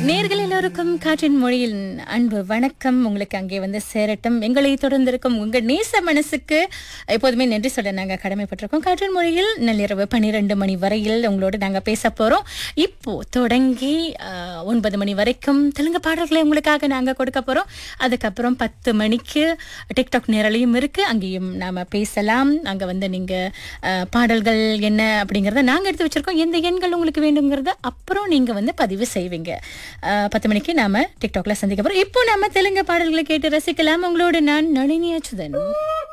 நேர்கள் எல்லோருக்கும் காற்றின் மொழியில் அன்பு வணக்கம் உங்களுக்கு அங்கே வந்து சேரட்டும் எங்களை தொடர்ந்திருக்கும் உங்க நேச மனசுக்கு எப்போதுமே நன்றி சொல்ல நாங்க கடமைப்பட்டிருக்கோம் காற்றின் மொழியில் நள்ளிரவு பன்னிரெண்டு மணி வரையில் உங்களோட நாங்க பேச போறோம் இப்போ தொடங்கி ஆஹ், ஒன்பது மணி வரைக்கும் தெலுங்கு பாடல்களை உங்களுக்காக நாங்க கொடுக்க போறோம் அதுக்கப்புறம் பத்து மணிக்கு டிக்டாக் நேரலையும் இருக்கு அங்கேயும் நாம பேசலாம் அங்க வந்து நீங்க ஆஹ், பாடல்கள் என்ன அப்படிங்கறத நாங்க எடுத்து வச்சிருக்கோம் எந்த எண்கள் உங்களுக்கு வேண்டுங்கிறத அப்புறம் நீங்க வந்து பதிவு செய்வீங்க ஆஹ், பத்து மணிக்கு நாம டிக்டாக்ல சந்திக்க போறோம் இப்போ நாம தெலுங்கு பாடல்களை கேட்டு ரசிக்கலாம் உங்களோட நான் நளினி அச்சுதன்